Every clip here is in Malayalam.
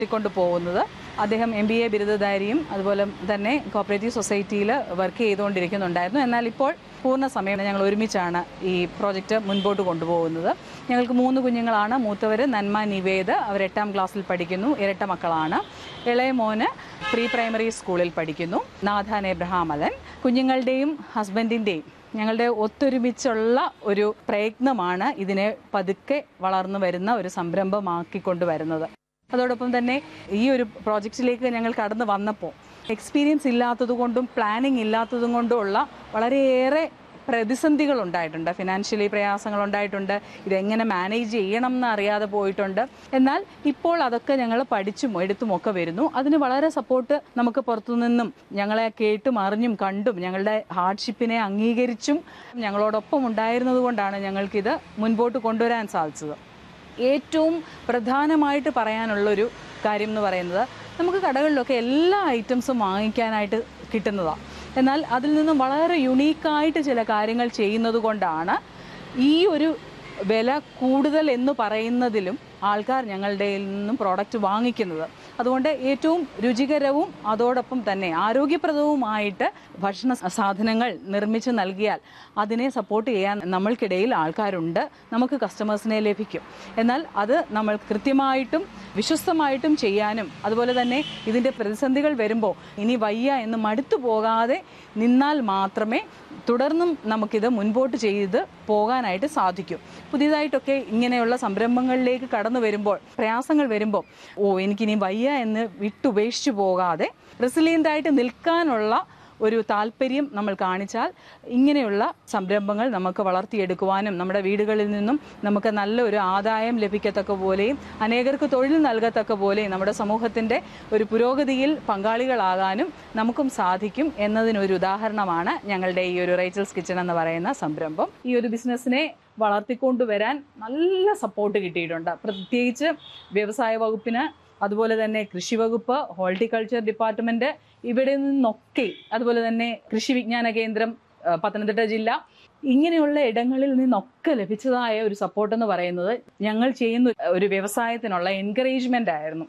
കൊണ്ട് പോകുന്നത് അദ്ദേഹം എം ബി എ ബിരുദധാരിയും അതുപോലെ തന്നെ കോപ്പറേറ്റീവ് സൊസൈറ്റിയിൽ വർക്ക് ചെയ്തുകൊണ്ടിരിക്കുന്നുണ്ടായിരുന്നു എന്നാൽ ഇപ്പോൾ പൂർണ്ണ സമയം ഞങ്ങൾ ഒരുമിച്ചാണ് ഈ പ്രോജക്റ്റ് മുൻപോട്ട് കൊണ്ടുപോകുന്നത് ഞങ്ങൾക്ക് മൂന്ന് കുഞ്ഞുങ്ങളാണ് മൂത്തവർ നന്മ നിവേദ് അവർ എട്ടാം ക്ലാസ്സിൽ പഠിക്കുന്നു ഇരട്ട മക്കളാണ് ഇളയ മോന് പ്രീ പ്രൈമറി സ്കൂളിൽ പഠിക്കുന്നു നാഥാൻ എബ്രഹാം അലൻ കുഞ്ഞുങ്ങളുടെയും ഹസ്ബൻഡിൻ്റെയും ഞങ്ങളുടെ ഒത്തൊരുമിച്ചുള്ള ഒരു പ്രയത്നമാണ് ഇതിനെ പതുക്കെ വളർന്നു വരുന്ന ഒരു സംരംഭമാക്കിക്കൊണ്ട് വരുന്നത് അതോടൊപ്പം തന്നെ ഈ ഒരു പ്രോജക്റ്റിലേക്ക് ഞങ്ങൾ കടന്നു വന്നപ്പോൾ എക്സ്പീരിയൻസ് ഇല്ലാത്തതുകൊണ്ടും പ്ലാനിങ് ഇല്ലാത്തതും കൊണ്ടുമുള്ള വളരെയേറെ പ്രതിസന്ധികൾ ഉണ്ടായിട്ടുണ്ട് ഫിനാൻഷ്യലി പ്രയാസങ്ങൾ ഉണ്ടായിട്ടുണ്ട് ഇതെങ്ങനെ മാനേജ് ചെയ്യണം എന്ന് അറിയാതെ പോയിട്ടുണ്ട് എന്നാൽ ഇപ്പോൾ അതൊക്കെ ഞങ്ങൾ പഠിച്ചും എടുത്തും ഒക്കെ വരുന്നു അതിന് വളരെ സപ്പോർട്ട് നമുക്ക് പുറത്തുനിന്നും ഞങ്ങളെ കേട്ടും അറിഞ്ഞും കണ്ടും ഞങ്ങളുടെ ഹാർഡ്ഷിപ്പിനെ അംഗീകരിച്ചും ഞങ്ങളോടൊപ്പം ഉണ്ടായിരുന്നത് കൊണ്ടാണ് ഞങ്ങൾക്കിത് മുൻപോട്ട് കൊണ്ടുവരാൻ സാധിച്ചത് ഏറ്റവും പ്രധാനമായിട്ട് പറയാനുള്ളൊരു കാര്യം എന്ന് പറയുന്നത് നമുക്ക് കടകളിലൊക്കെ എല്ലാ ഐറ്റംസും വാങ്ങിക്കാനായിട്ട് കിട്ടുന്നതാണ് എന്നാൽ അതിൽ നിന്നും വളരെ യുണീക്കായിട്ട് ചില കാര്യങ്ങൾ ചെയ്യുന്നത് കൊണ്ടാണ് ഈ ഒരു വില കൂടുതൽ എന്ന് പറയുന്നതിലും ആൾക്കാർ ഞങ്ങളുടെ കയ്യിൽ നിന്നും പ്രോഡക്റ്റ് വാങ്ങിക്കുന്നത് അതുകൊണ്ട് ഏറ്റവും രുചികരവും അതോടൊപ്പം തന്നെ ആരോഗ്യപ്രദവുമായിട്ട് ഭക്ഷണ സാധനങ്ങൾ നിർമ്മിച്ച് നൽകിയാൽ അതിനെ സപ്പോർട്ട് ചെയ്യാൻ നമ്മൾക്കിടയിൽ ആൾക്കാരുണ്ട് നമുക്ക് കസ്റ്റമേഴ്സിനെ ലഭിക്കും എന്നാൽ അത് നമ്മൾ കൃത്യമായിട്ടും വിശ്വസ്തമായിട്ടും ചെയ്യാനും അതുപോലെ തന്നെ ഇതിൻ്റെ പ്രതിസന്ധികൾ വരുമ്പോൾ ഇനി വയ്യ എന്ന് മടുത്തു പോകാതെ നിന്നാൽ മാത്രമേ തുടർന്നും നമുക്കിത് മുൻപോട്ട് ചെയ്ത് പോകാനായിട്ട് സാധിക്കും പുതിയതായിട്ടൊക്കെ ഇങ്ങനെയുള്ള സംരംഭങ്ങളിലേക്ക് കടന്നു വരുമ്പോൾ പ്രയാസങ്ങൾ വരുമ്പോൾ ഓ എനിക്കിനി വയ്യ എന്ന് വിട്ടുപേക്ഷിച്ചു പോകാതെ റെസിലിയൻ്റ് ആയിട്ട് നിൽക്കാനുള്ള ഒരു താല്പര്യം നമ്മൾ കാണിച്ചാൽ ഇങ്ങനെയുള്ള സംരംഭങ്ങൾ നമുക്ക് വളർത്തിയെടുക്കുവാനും നമ്മുടെ വീടുകളിൽ നിന്നും നമുക്ക് നല്ല ഒരു ആദായം ലഭിക്കത്തക്ക പോലെയും അനേകർക്ക് തൊഴിൽ നൽകത്തക്ക പോലെയും നമ്മുടെ സമൂഹത്തിൻ്റെ ഒരു പുരോഗതിയിൽ പങ്കാളികളാകാനും നമുക്കും സാധിക്കും എന്നതിനൊരു ഉദാഹരണമാണ് ഞങ്ങളുടെ ഈ ഒരു റേച്ചൽസ് കിച്ചൺ എന്ന് പറയുന്ന സംരംഭം ഈ ഒരു ബിസിനസ്സിനെ വളർത്തിക്കൊണ്ടുവരാൻ നല്ല സപ്പോർട്ട് കിട്ടിയിട്ടുണ്ട് പ്രത്യേകിച്ച് വ്യവസായ വകുപ്പിന് അതുപോലെ തന്നെ കൃഷി വകുപ്പ് ഹോർട്ടിക്കൾച്ചർ ഡിപ്പാർട്ട്മെന്റ് ഇവിടെ നിന്നൊക്കെ അതുപോലെ തന്നെ കൃഷി വിജ്ഞാന കേന്ദ്രം ആ, പത്തനംതിട്ട ജില്ല ഇങ്ങനെയുള്ള ഇടങ്ങളിൽ നിന്നൊക്കെ ലഭിച്ചതായ ഒരു സപ്പോർട്ട് എന്ന് പറയുന്നത് ഞങ്ങൾ ചെയ്യുന്ന ഒരു വ്യവസായത്തിനുള്ള എൻകറേജ്മെന്റ് ആയിരുന്നു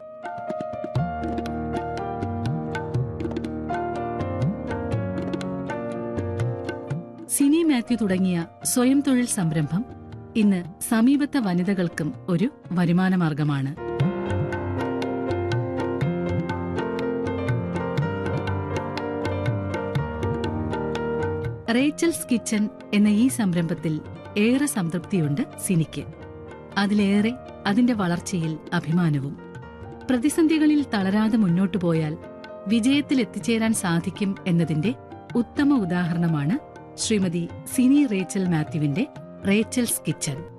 സിനി മാത്യു തുടങ്ങിയ സ്വയം തൊഴിൽ സംരംഭം ഇന്ന് സമീപത്തെ വനിതകൾക്കും ഒരു വരുമാനമാർഗമാണ് റേച്ചൽസ് കിച്ചൺ എന്ന ഈ സംരംഭത്തിൽ ഏറെ സംതൃപ്തിയുണ്ട് സിനിക്ക് അതിലേറെ അതിന്റെ വളർച്ചയിൽ അഭിമാനവും പ്രതിസന്ധികളിൽ തളരാതെ മുന്നോട്ടു പോയാൽ വിജയത്തിൽ എത്തിച്ചേരാൻ സാധിക്കും എന്നതിന്റെ ഉത്തമ ഉദാഹരണമാണ് ശ്രീമതി സിനി റേച്ചൽ മാത്യുവിന്റെ റേച്ചൽസ് കിച്ചൺ